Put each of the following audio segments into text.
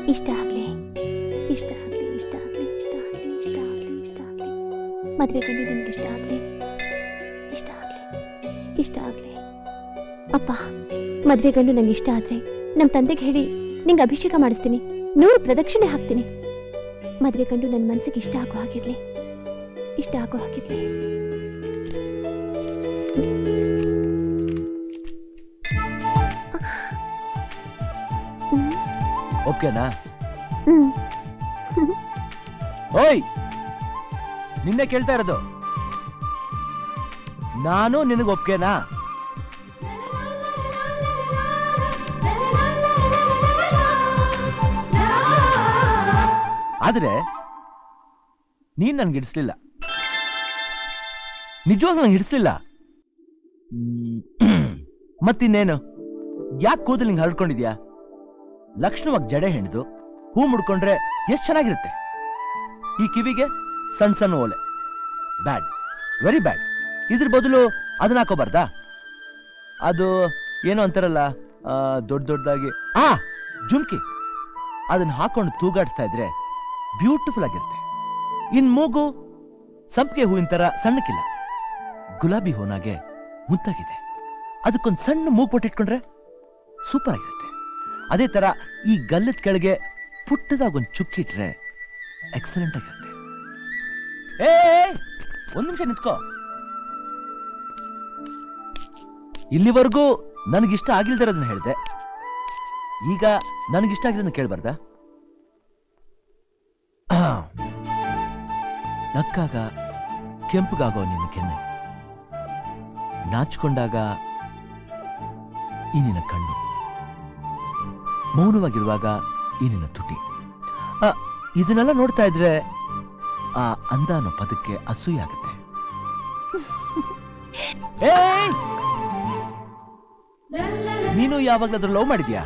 ಇಷ್ಟ ಆಗ್ಲಿ ಇಷ್ಟ ಆಗ್ಲಿ ಇಷ್ಟ ಆಗ್ಲಿ ಇಷ್ಟ ಆಗ್ಲಿ ಇಷ್ಟ ಆಗ್ಲಿ ಇಷ್ಟ ಆಗ್ಲಿ ಮದ್ವೆ ಗಂಡು ನಿಮ್ಗೆ ಇಷ್ಟ ಆಗ್ಲಿ ಇಷ್ಟ ಆಗ್ಲಿ ಇಷ್ಟ ಆಗ್ಲಿ ಅಪ್ಪ ಮದ್ವೆ ಗಂಡು ನಂಗೆ ಇಷ್ಟ ಆದ್ರೆ ನಮ್ಮ ತಂದೆಗೆ ಹೇಳಿ ನಿಂಗೆ ಅಭಿಷೇಕ ಮಾಡಿಸ್ತೀನಿ ನೂರು ಪ್ರದಕ್ಷಿಣೆ ಹಾಕ್ತೀನಿ ಮದ್ವೆ ಗಂಡು ನನ್ನ ಮನ್ಸಿಗೆ ಇಷ್ಟ ಆಗೋ ಹಾಗಿರ್ಲಿ ಇಷ್ಟ ಆಗೋ ಹಾಗಿರ್ಲಿ ಹ್ಮ್ ಓಕೆನಾ ಹ್ಮ್ ಓಯ್ ನಿನ್ನೆ ಕೇಳ್ತಾ ಇರೋದು ನಾನು ನಿನಗೆ ಒಪ್ಕೆನಾ ಆದ್ರೆ ನೀನ್ ನನ್ಗೆ ಹಿಡಿಸ್ಲಿಲ್ಲ ನಿಜವಾಗ್ಲೂ ನಂಗೆ ಹಿಡಿಸ್ಲಿಲ್ಲ ಮತ್ತಿನ್ನೇನು ಯಾಕೆ ಕೂದಲು ಹಿಂಗೆ ಹರಡ್ಕೊಂಡಿದ್ಯಾ ಲಕ್ಷಣವಾಗಿ ಜಡೆ ಹೆಣ್ದು ಹೂ ಮುಡ್ಕೊಂಡ್ರೆ ಎಷ್ಟು ಚೆನ್ನಾಗಿರುತ್ತೆ ಈ ಕಿವಿಗೆ ಸಣ್ಣ ಸಣ್ಣ ಓಲೆ ಬ್ಯಾಡ್ ವೆರಿ ಬ್ಯಾಡ್ ಇದ್ರ ಬದಲು ಅದನ್ನ ಹಾಕೋಬಾರ್ದಾ ಅದು ಏನೋ ಅಂತಾರಲ್ಲ ಆ, ದೊಡ್ಡ ದೊಡ್ಡದಾಗಿ ಆ ಜುಮ್ಕಿ ಅದನ್ನ ಹಾಕೊಂಡು ತೂಗಾಡಿಸ್ತಾ ಇದ್ರೆ ಬ್ಯೂಟಿಫುಲ್ ಆಗಿರುತ್ತೆ ಇನ್ ಮೂಗು ಸಂಪಿಗೆ ಹೂವಿನ ತರ ಸಣ್ಣಕ್ಕಿಲ್ಲ ಗುಲಾಬಿ ಹೂನಾಗೆ ಮುದ್ದಾಗಿದೆ ಅದಕ್ಕೊಂದು ಸಣ್ಣ ಮೂಗು ಪೊಟ್ಟಿಟ್ಕೊಂಡ್ರೆ ಸೂಪರ್ ಆಗಿರುತ್ತೆ ಅದೇ ತರ ಈ ಗಲ್ಲದ ಕೆಳಗೆ ಪುಟ್ಟದಾಗ ಒಂದು ಚುಕ್ಕಿಟ್ರೆ ಎಕ್ಸಲೆಂಟ್ ಆಗಿರುತ್ತೆ ಏ ಒಂದ್ ನಿಮಿಷ ನಿಂತ್ಕೋ ಇಲ್ಲಿವರೆಗೂ ನನಗಿಷ್ಟ ಆಗಿಲ್ದಿರೋದನ್ನ ಹೇಳಿದೆ ಈಗ ನನಗಿಷ್ಟ ಆಗಿರೋದನ್ನ ಕೇಳ್ಬಾರ್ದಾ ನಕ್ಕಾಗ ಕೆಂಪಗಾಗೋ ನಿನ್ನ ಕೆನ್ನೆ ನಾಚಿಕೊಂಡಾಗ ಈ ನಿನ್ನ ಕಣ್ಣು ಮೌನವಾಗಿರುವಾಗ ಈ ನಿನ್ನ ತುಟಿ ಆ, ಇದನ್ನೆಲ್ಲ ನೋಡ್ತಾ ಇದ್ರೆ ಆ ಅಂದ ಅನ್ನೋ ಪದಕ್ಕೆ ಅಸೂಯೆ ಆಗುತ್ತೆ ಏಯ್! ನೀನು ಯಾವಾಗ್ಲಾದ್ರೂ ಲವ್ ಮಾಡಿದ್ಯಾ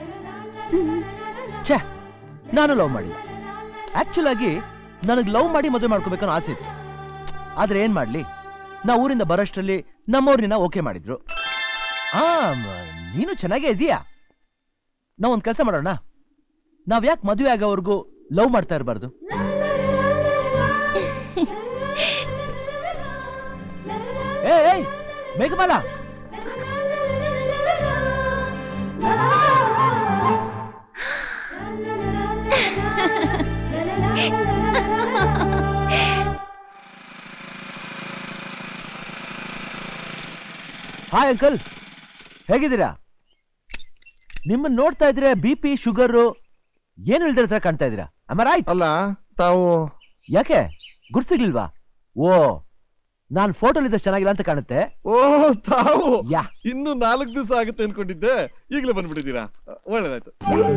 ಛೇ ನಾನು ಲವ್ ಮಾಡಿಲ್ಲ ಆಕ್ಚುಲ್ ಆಗಿ ನನಗೆ ಲವ್ ಮಾಡಿ ಮದುವೆ ಮಾಡ್ಕೋಬೇಕನ್ನೋ ಆಸೆ ಇತ್ತು ಆದ್ರೆ ಏನ್ ಮಾಡ್ಲಿ ನಾ ಊರಿಂದ ಬರೋಷ್ಟರಲ್ಲಿ ನಮ್ಮವ್ರು ನಿನ್ನ ಓಕೆ ಮಾಡಿದ್ರು ಆ ಮ- ನೀನು ಚೆನ್ನಾಗೇ ಇದೀಯಾ ನಾವ್ ಒಂದ್ ಕೆಲಸ ಮಾಡೋಣ ನಾವ್ ಯಾಕೆ ಮದುವೆ ಆಗೋವರೆಗೂ ಲವ್ ಮಾಡ್ತಾ ಇರಬಾರ್ದು ಏ ಏಯ್ ಮೇಘಮಾಲ ಹಾಯ್ ಅಂಕಲ್ ಹೇಗಿದ್ದೀರಾ ನಿಮ್ಮನ್ನ ನೋಡ್ತಾ ಇದ್ರೆ ಬಿ ಪಿ ಶುಗರು ಏನು ಇಲ್ದಿರ ಹತ್ರ ಕಾಣ್ತಾ ಇದ್ದೀರಾ ಅಮ್ಮ ರೈಟ್ ಅಲ್ಲ ತಾವು ಯಾಕೆ ಗುರ್ತಿರ್ಲಿಲ್ವಾ ಓ ನಾನ್ ಫೋಟೋಲಿದ್ದಷ್ಟು ಚೆನ್ನಾಗಿಲ್ಲ ಅಂತ ಕಾಣುತ್ತೆ ಓ ತಾವು ಯಾ ಇನ್ನು ನಾಲ್ಕು ದಿವಸ ಆಗುತ್ತೆ ಅನ್ಕೊಂಡಿದ್ದೆ ಈಗಲೇ ಬಂದ್ಬಿಟ್ಟಿದ್ದೀರಾ ಒಳ್ಳೇದಾಯ್ತು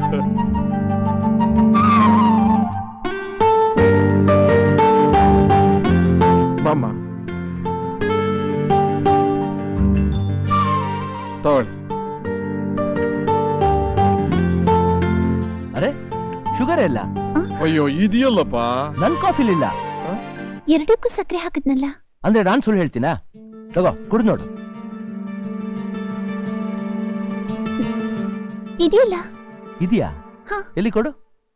ಮಾಮ ತಗೊಳ್ಳಿ ಅರೆ ಶುಗರ್ ಇಲ್ಲ ಅಯ್ಯೋ ಇದೆಯಲ್ಲಪ್ಪ ನನ್ ಕಾಫಿಲಿಲ್ಲ ಎರಡಕ್ಕೂ ಸಕ್ಕರೆ ಹಾಕಿದ್ನಲ್ಲ ಅಂದ್ರೆ ನಾನ್ ಸುಳ್ಳು ಹೇಳ್ತೀನಾ ತಗೋ ಕುಡ್ದು ನೋಡು ಇದೆಯಲ್ಲ ಇದೆಯಾ ಹಾ. ಎಲ್ಲಿ ಕೊಡು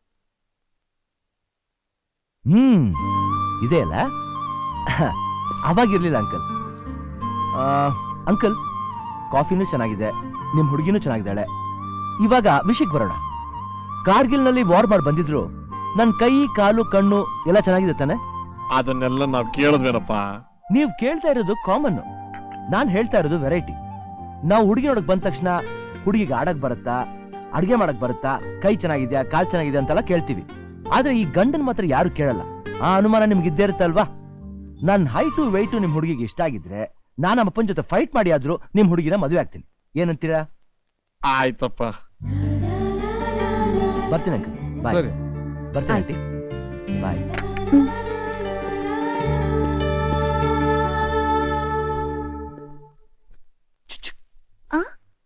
ಹ್ಮ್ ಇದೆ ಅಲ್ಲ ಅವಾಗಿರ್ಲಿಲ್ಲ ಅಂಕಲ್ ಅಂಕಲ್ ಕಾಫಿನೂ ಚೆನ್ನಾಗಿದೆ ನಿಮ್ ಹುಡುಗಿನೂ ಚೆನ್ನಾಗಿದ್ದಾಳೆ ಇವಾಗ ವಿಷಯಕ್ಕೆ ಬರೋಣ ಕಾರ್ಗಿಲ್ನಲ್ಲಿ ವಾರ್ ಮಾಡಿ ಬಂದಿದ್ರು ನನ್ ಕೈ ಕಾಲು ಕಣ್ಣು ಎಲ್ಲ ಚೆನ್ನಾಗಿದೆ ತಾನೆ ಅದನ್ನೆಲ್ಲ ನಾವ್ ಕೇಳಿದ್ವೇನಪ್ಪ ನೀವ್ ಕೇಳ್ತಾ ಇರೋದು ಕಾಮನ್ ನಾನ್ ಹೇಳ್ತಾ ಇರೋದು ವೆರೈಟಿ ನಾವು ಹುಡುಗಿ ನೋಡಕ್ ಬಂದ ತಕ್ಷಣ ಹುಡುಗಿಗೆ ಆಡಕ್ ಬರುತ್ತಾ ಅಡ್ಗೆ ಮಾಡಕ್ ಬರುತ್ತಾ ಕೈ ಚೆನ್ನಾಗಿದ್ಯಾ ಕಾಲ್ ಚೆನ್ನಾಗಿದೆ ಅಂತೆಲ್ಲ ಕೇಳ್ತೀವಿ ಆದ್ರೆ ಈ ಗಂಡನ್ ಮಾತ್ರ ಯಾರು ಕೇಳಲ್ಲ ಆ ಅನುಮಾನ ನಿಮ್ಗೆ ಇದ್ದೇ ಇರುತ್ತಲ್ವಾ ನನ್ ಹೈಟು ವೆಯ್ಟು ನಿಮ್ ಹುಡುಗಿಗೆ ಇಷ್ಟ ಆಗಿದ್ರೆ ನಾನು ನಮ್ಮ ಅಪ್ಪನ ಜೊತೆ ಫೈಟ್ ಮಾಡಿ ಆದ್ರೂ ನಿಮ್ ಹುಡುಗಿನ ಮದುವೆ ಆಗ್ತೀನಿ ಏನಂತೀರಾ ಆಯ್ತಪ್ಪ ಬರ್ತೀನಿ ಅಂಕಲ್ ಬಾಯ್ ಸರಿ ಬರ್ತೀನಿ ಆಂಟಿ ಬಾಯ್ ಆ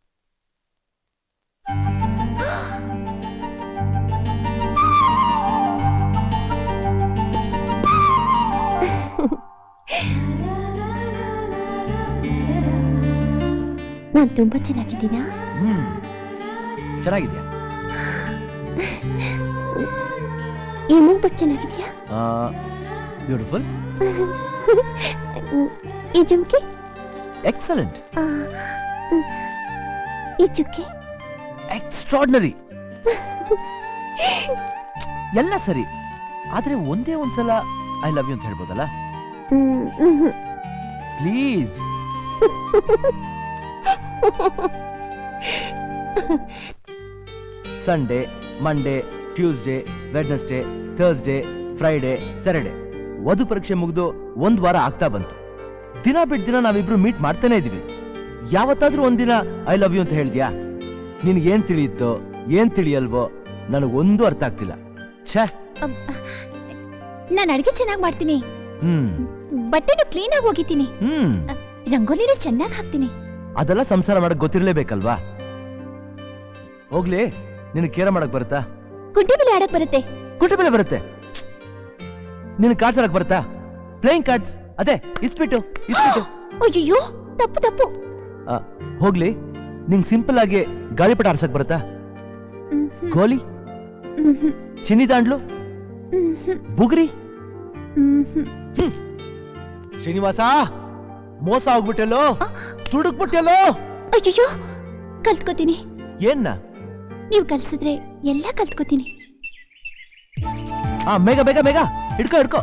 ನಾನ್ ತುಂಬಾ ಚೆನ್ನಾಗಿದ್ದೀನಾ ಹ್ಮ್ ಚೆನ್ನಾಗಿದ್ಯಾ ಈ ಮೂಗ್ಬಟ್ ಚೆನ್ನಾಗಿದ್ಯಾ ಬ್ಯೂಟಿಫುಲ್ ಹ್ಮ್, ಈ ಜುಮ್ಕಿ ಎಕ್ಸಲೆಂಟ್ ಆ, ಹ್ಮ್, ಈ ಚುಕ್ಕಿ ಎಕ್ಸ್ಟ್ರಾರ್ಡಿನರಿ ಎಲ್ಲ ಸರಿ ಆದ್ರೆ ಒಂದೇ ಒಂದ್ಸಲ ಐ ಲವ್ ಯು ಅಂತ ಹೇಳ್ಬೋದಲ್ಲ hmm, hmm, hmm. Please Sunday Monday Tuesday Wednesday Thursday Friday Saturday ವಧು ಪರೀಕ್ಷೆ ಮುಗಿದು ಒಂದ್ ವಾರ ಆಗ್ತಾ ಬಂತು ದಿನ ಬಿಟ್ಟು ದಿನ ನಾವಿಬ್ರು ಮೀಟ್ ಮಾಡ್ತಾನೆ ಇದೀವಿ ಯಾವತ್ತಾದ್ರೂ ಒಂದಿನ ಐ ಲವ್ ಯು ಅಂತ ಹೇಳ್ದ್ಯಾ ನಿನ್ಗೇನ್ ತಿಳಿಯುತ್ತೋ ಏನ್ ತಿಳಿಯಲ್ವೋ ನನಗೊಂದು ಅರ್ಥ ಆಗ್ತಿಲ್ಲ ಛೇ ನಾನು ಅಡಿಗೆ ಚೆನ್ನಾಗಿ ಮಾಡ್ತೀನಿ ಹ್ಮ್ ಬಟ್ಟೆನು ಕ್ಲೀನ್ ಆಗಿ ಒಗಿತೀನಿ ಹ್ಮ್ ರಂಗೋಲಿನೂ ಚೆನ್ನಾಗಿ ಹಾಕ್ತೀನಿ ಅದೆಲ್ಲ ಸಂಸಾರ ಮಾಡಕ್ ಗೊತ್ತಿರ್ಲೇಬೇಕಲ್ವಾ ಹೋಗ್ಲಿ ನಿನ್ ಕೇರ ಮಾಡಕ್ ಬರುತ್ತಾ ಕುಂಟೆ ಬೆಲೆ ಆಡಕ್ ಬರುತ್ತೆ ಕುಟ್ಟ ಬೆಲೆ ಬರುತ್ತೆ ನಿನ್ ಕಾರ್ಡ್ಸ್ ಆಡಕ್ ಬರುತ್ತಾ ಪ್ಲೇಯಿಂಗ್ ಕಾರ್ಡ್ಸ್ ಅದೇ ಇಸ್ಬಿಟ್ಟು ಇಸ್ಬಿಟ್ಟು ಅಯ್ಯೋ ತಪ್ಪು ತಪ್ಪು ಆ, ಹೋಗ್ಲಿ ನಿಂಗ್ ಸಿಂಪಲ್ ಆಗಿ ಗಾಳಿಪಟ ಆರ್ಸಕ್ ಬರುತ್ತಾ ಹ್ಮ್, ಹ್ಮ್, ಗೋಲಿ ಹ್ಮ್, ಹ್ಮ್, ಚಿನ್ನಿ ದಾಂಡ್ಲು ಹ್ಮ್, ಹ್ಮ್, ಬುಗುರಿ ಹ್ಮ್, ಹ್ಮ್. ಶ್ರೀನಿವಾಸ ಮೋಸ ಹೋಗ್ಬಿಟ್ಟೆಲ್ಲೋ ತುಡುಕ್ಬಿಟ್ಟೆಲ್ಲೋ ಅಯ್ಯೋ ಕಲ್ತ್ಕೋತೀನಿ ಏನ್ನ ನೀವು ಕಲ್ಸಿದ್ರೆ ಎಲ್ಲ ಕಲ್ತ್ಕೋತೀನಿ ಆ ಬೇಗ ಬೇಗ ಬೇಗ ಹಿಡ್ಕೋ ಹಿಡ್ಕೋ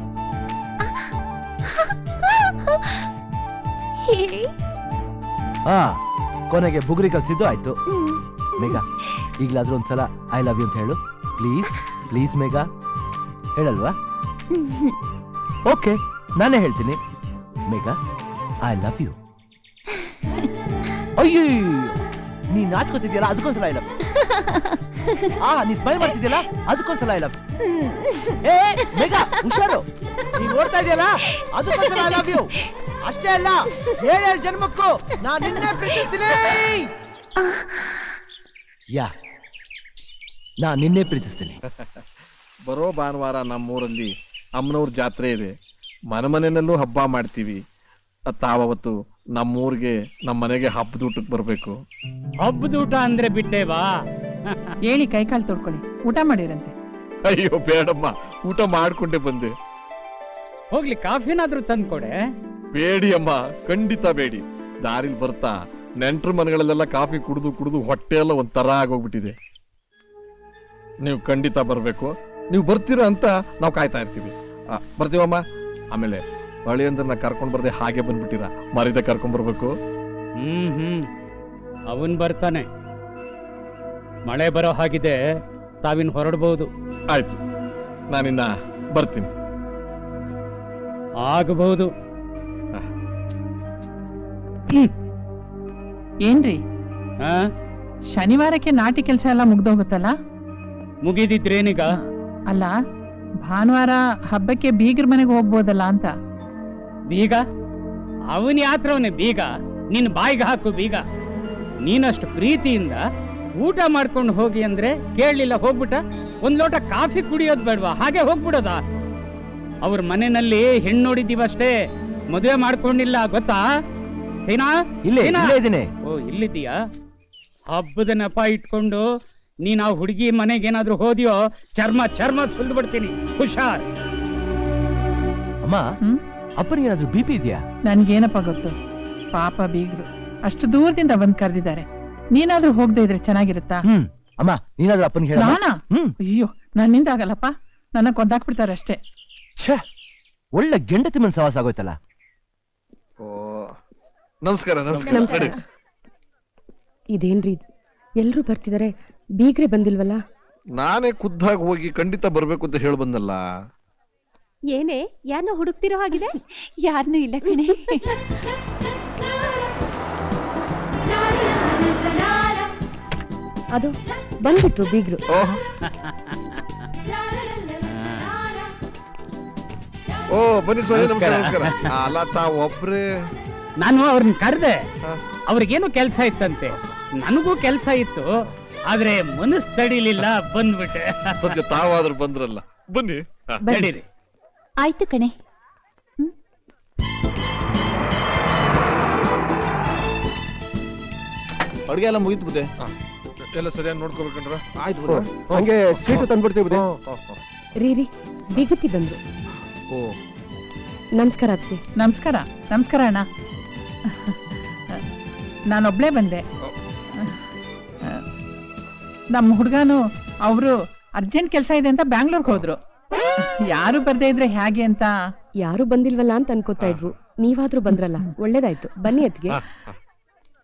ಹೇ, ಹಾ ಕೊನೆಗೆ ಬುಗುರಿ ಕಲ್ಸಿದ್ದು ಆಯ್ತು ಹ್ಮ್. ಮೇಘ ಈಗ್ಲಾದ್ರೂ ಒಂದ್ಸಲ ಐ ಲವ್ ಯು ಅಂತ ಹೇಳು ಪ್ಲೀಸ್ ಪ್ಲೀಸ್ ಮೇಘ ಹೇಳಲ್ವಾ ಹ್ಮ್, ಹ್ಮ್. ಓಕೆ ನಾನೇ ಹೇಳ್ತೀನಿ ಮೇಘ ಐ ಲವ್ ಯು ಅಯ್ಯೋ ನೀ ನಾಚ್ಕೋತಿದ್ಯಲ್ಲ ಅದಕ್ಕೊಂದ್ಸಲ ಐ ಲವ್ ಆ ನೀ ಸ್ಮೈಲ್ ಮಾಡ್ತಿದ್ಯಲ್ಲ ಅದಕ್ಕೊಂದ್ಸಲ ಐ ಲವ್ ಏ ಮೇಘ ಹುಷಾರು ನೀ ನೋಡ್ತಾ ಇದೆಯಲ್ಲ ಅದಕ್ಕೊಂದ್ಸಲ ಐ ಲವ್ ಯು ಅಷ್ಟೇ ಅಲ್ಲ ಏಳೇಳು ಜನ್ಮಕ್ಕೂ ನಾನು ನಿನ್ನೆ ಪ್ರೀತಿಸ್ತೀನಿ ಯಾ ನಾ ನಿನ್ನೆ ಪ್ರೀತಿಸ್ತೀನಿ ಬರೋ ಭಾನುವಾರ ನಮ್ಮೂರಲ್ಲಿ ಅಮ್ಮನವ್ರ ಜಾತ್ರೆ ಇದೆ ಮನೆ ಮನೆಯಲ್ಲೂ ಹಬ್ಬ ಮಾಡ್ತೀವಿ ತಾವತ್ತು ನಮ್ಮೂರಿಗೆ ನಮ್ಮ ಮನೆಗೆ ಹಬ್ಬದ ಊಟಕ್ಕೆ ಬರಬೇಕು ಹಬ್ಬದ ಊಟ ಅಂದ್ರೆ ಬಿಟ್ಟೇವಾ ಹೇಳಿ ಕೈಕಾಲು ತೊಳ್ಕೊಳ್ಳಿ ಊಟ ಮಾಡಿರಂತೆ ಅಯ್ಯೋ ಬೇಡಮ್ಮ ಊಟ ಮಾಡ್ಕೊಂಡೆ ಬಂದೆ ಹೋಗ್ಲಿ ಕಾಫಿನಾದ್ರೂ ತಂದ್ಕೊಡೆ ಬೇಡಿ ಅಮ್ಮ ಖಂಡಿತ ಬೇಡಿ ದಾರಿಲಿ ಬರ್ತಾ ನೆಂಟ್ರ ಮನೆಗಳಲ್ಲೆಲ್ಲ ಕಾಫಿ ಕುಡಿದು ಕುಡಿದು ಹೊಟ್ಟೆ ಎಲ್ಲ ಒಂಥರ ಆಗೋಗ್ಬಿಟ್ಟಿದೆ ನೀವು ಖಂಡಿತ ಬರಬೇಕು ನೀವು ಬರ್ತೀರಾ ಅಂತ ನಾವು ಕಾಯ್ತಾ ಇರ್ತೀವಿ ಆ, ಬರ್ತೀವಮ್ಮ ಆಮೇಲೆ ಹಳಿಯಂದ್ರನ್ನ ಕರ್ಕೊಂಡ್ ಬರ್ದೆ ಹಾಗೆ ಬಂದ್ಬಿಟ್ಟಿರಾ ಮರಿದೆ ಕರ್ಕೊಂಡ್ ಬರ್ಬೇಕು ಹ್ಮ್ ಹ್ಮ್ ಅವನ್ ಬರ್ತಾನೆ ಮಳೆ ಬರೋ ಹಾಗಿದೆ ತಾವಿನ್ ಹೊರಡ್ಬಹುದು ಆಯ್ತು ನಾನಿನ್ನ ಬರ್ತೀನಿ ಆಗಬಹುದು ಏನ್ರಿ ಆ ಶನಿವಾರಕ್ಕೆ ನಾಟಿ ಕೆಲಸ ಎಲ್ಲ ಮುಗ್ದೋಗುತ್ತಲ್ಲ ಮುಗಿದಿದ್ರೇನೀಗ ಅಲ್ಲ ಭಾನುವಾರ ಹಬ್ಬಕ್ಕೆ ಬೀಗ್ರ ಮನೆಗೆ ಹೋಗ್ಬೋದಲ್ಲ ಅಂತ ಬೀಗ ಅವನ್ ಯಾತ್ರವನೇ ಬೀಗ ನಿನ್ ಬಾಯಿಗೆ ಹಾಕು ಬೀಗ ನೀನಷ್ಟು ಪ್ರೀತಿಯಿಂದ ಊಟ ಮಾಡ್ಕೊಂಡು ಹೋಗಿ ಅಂದ್ರೆ ಕೇಳಲಿಲ್ಲ ಹೋಗ್ಬಿಟ್ಟ ಒಂದ್ ಲೋಟ ಕಾಫಿ ಕುಡಿಯೋದ್ ಬೇಡ್ವಾ ಹಾಗೆ ಹೋಗ್ಬಿಡೋದ ಅವ್ರ ಮನೆಯಲ್ಲಿ ಹೆಣ್ಣು ನೋಡಿದೀವಷ್ಟೇ ಮದುವೆ ಮಾಡ್ಕೊಂಡಿಲ್ಲ ಗೊತ್ತಾ ಸೀನಾ ಇಲ್ಲೇ ಏನಾ? ಇಲ್ಲೇ ಇದೀನಿ ಓ ಇಲ್ಲಿದ್ದೀಯಾ ಹಬ್ಬದ ನೆಪ ಇಟ್ಕೊಂಡು ನೀನ್ ಆ ಹುಡುಗಿ ಮನೆಗೇನಾದ್ರೂ ಹೋದ್ಯೋ ಚರ್ಮ ಚರ್ಮ ಸುಲ್ದು ಬಿಡ್ತೀನಿ ಹುಷಾರ್ ಅಮ್ಮ ಹ್ಮ್? ಅಪ್ಪನಿಗೆ ಏನಾದ್ರೂ ಬಿ ಪಿ ಇದೆಯಾ ನನ್ಗೇನಪ್ಪ ಗೊತ್ತು ಪಾಪ ಬೀಗ್ರು ಅಷ್ಟು ದೂರದಿಂದ ಬಂದ್ ಕರೆದಿದ್ದಾರೆ ನೀನಾದ್ರೂ ಹೋಗದೆ ಇದ್ರೆ ಚೆನ್ನಾಗಿರುತ್ತಾ ಹ್ಮ್ ಅಮ್ಮ ನೀನಾದ್ರೂ ಅಪ್ಪನಿಗೆ ಹೇಳ ನಾನಾ ಹ್ಮ್ ಅಯ್ಯೋ ನನ್ನಿಂದ ಆಗಲ್ಲಪ್ಪ ನನ್ನ ಕೊಂದಾಕ್ಬಿಡ್ತಾರೆ ಅಷ್ಟೇ ಛೇ ಒಳ್ಳೆ ಗೆಂಡತಿ ಮನ್ ಸವಾಸ ಆಗೋಯ್ತಲ್ಲ ಓ ನಮಸ್ಕಾರ ನಮಸ್ಕಾರ ನಮಸ್ಕಾರ. ನಡಿ. ಇದೇನ್ರಿ ಎಲ್ರೂ ಬರ್ತಿದ್ದಾರೆ ಬೀಗ್ರೆ ಬಂದಿಲ್ವಲ್ಲ ನಾನೇ ಖುದ್ದಾಗಿ ಹೋಗಿ ಖಂಡಿತ ಬರ್ಬೇಕು ಅಂತ ಹೇಳಿ ಬಂದಲ್ಲ ಏನೇ ಯಾರನ್ನ ಹುಡುಕ್ತಿರೋ ಹಾಗಿದೆ ಯಾರ್ನೂ ಇಲ್ಲ ಕಣೆ ಅದು ಬಂದ್ಬಿಟ್ರು ಬೀಗ್ರು ಓಹ್ ಓ ಬನ್ನಿ ಸ್ವಾಮಿ ನಮಸ್ಕಾರ ನಮಸ್ಕಾರ ಅಲ್ಲ ತಾವ್ ಒಬ್ರೇ ನಾನು ಅವ್ರನ್ನ ಕರೆದೆ ಹಾ. ಅವ್ರಿಗೇನು ಕೆಲಸ ಇತ್ತಂತೆ ನನಗೂ ಕೆಲಸ ಇತ್ತು ಆದ್ರೆ ಮನಸ್ ತಡಿಲಿಲ್ಲ ಬಂದ್ಬಿಟ್ಟೆ ಸದ್ಯ ತಾವಾದ್ರೂ ಬಂದ್ರಲ್ಲ ಬನ್ನಿ ಹಾ. ನಡೀರಿ ಆಯ್ತು ಕಣೆ ಅಡುಗೆ ಎಲ್ಲ ಮುಗಿತು ಬುದ್ಧಿ ಎಲ್ಲ ಸರಿಯಾಗಿ ನೋಡ್ಕೋಬೇಕಂದ್ರ ಆಯ್ತು ಹಂಗೆ ಸ್ವೀಟ್ ತಂದ್ಬಿಡ್ತೀವಿ ಬುದ್ಧಿ ರೀ ರೀ ಬೀಗತಿ ಬಂದ್ರು ಓ ನಮಸ್ಕಾರ ಅತ್ಗೆ ನಮಸ್ಕಾರ ನಮಸ್ಕಾರ ಅಣ್ಣ ನಾನೊಬ್ಳೇ ಬಂದೆ ನಮ್ಮ ಹುಡುಗನು ಅವರು ಅರ್ಜೆಂಟ್ ಕೆಲಸ ಇದೆ ಅಂತ ಬ್ಯಾಂಗ್ಳೂರ್ಗೆ ಹೋದ್ರು ಯಾರು ಬರ್ದೇ ಇದ್ರೆ ಹೇಗೆ ಅಂತ ಯಾರು ಬಂದಿಲ್ವಲ್ಲ ಅಂತ ಅನ್ಕೋತಾ ಇದ್ವು ನೀವಾದ್ರೂ ಬಂದ್ರಲ್ಲ ಒಳ್ಳೇದಾಯ್ತು ಬನ್ನಿ ಅತ್ಗೆ ಆ, ಆ.